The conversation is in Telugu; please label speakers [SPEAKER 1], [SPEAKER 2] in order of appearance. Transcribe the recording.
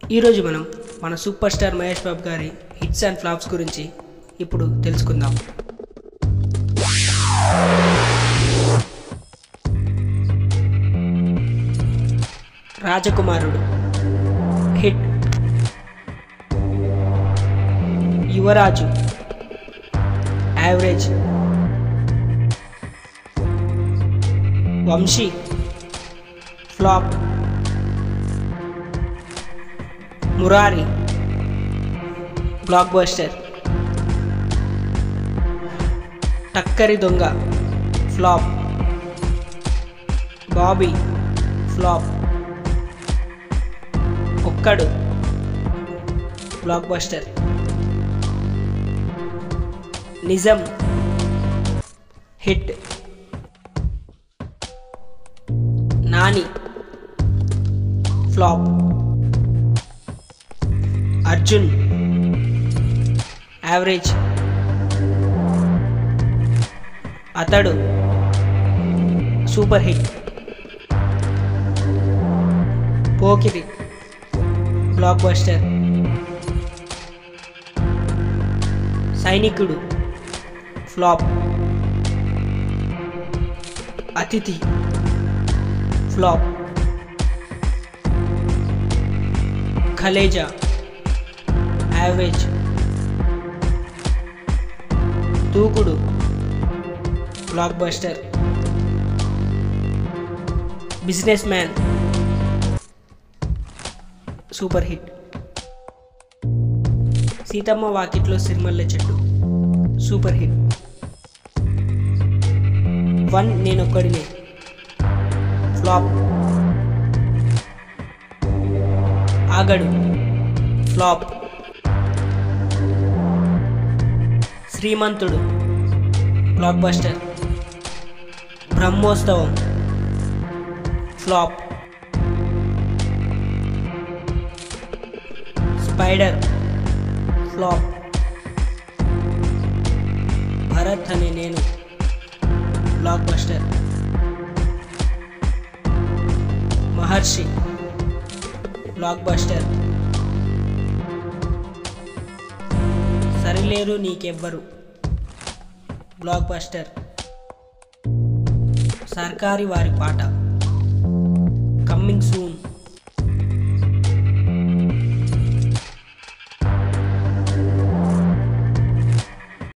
[SPEAKER 1] ఈరోజు మనం మన సూపర్ స్టార్ మహేష్ బాబు గారి హిట్స్ అండ్ ఫ్లాప్స్ గురించి ఇప్పుడు తెలుసుకుందాం Rajakumarudu hit Yuvaraju average Vamsi flop Murari blockbuster Takkari Donga flop Bobby flop Okkadu blockbuster Nijam hit Nani flop Arjun average Athadu super hit Pokiri blockbuster Sainikudu flop Athidhi flop Khaleja average Dookudu blockbuster businessman super hit Seethamma Vakitlo Sirimalle Chettu super hit one Nenokkadine flop Aagadu flop Srimanthudu blockbuster Brahmotsavam flop Spyder flop Bharat Ane Nenu blockbuster Maharshi blockbuster Sarileru Neekevvaru blockbuster Sarkaru Vaari Paata coming soon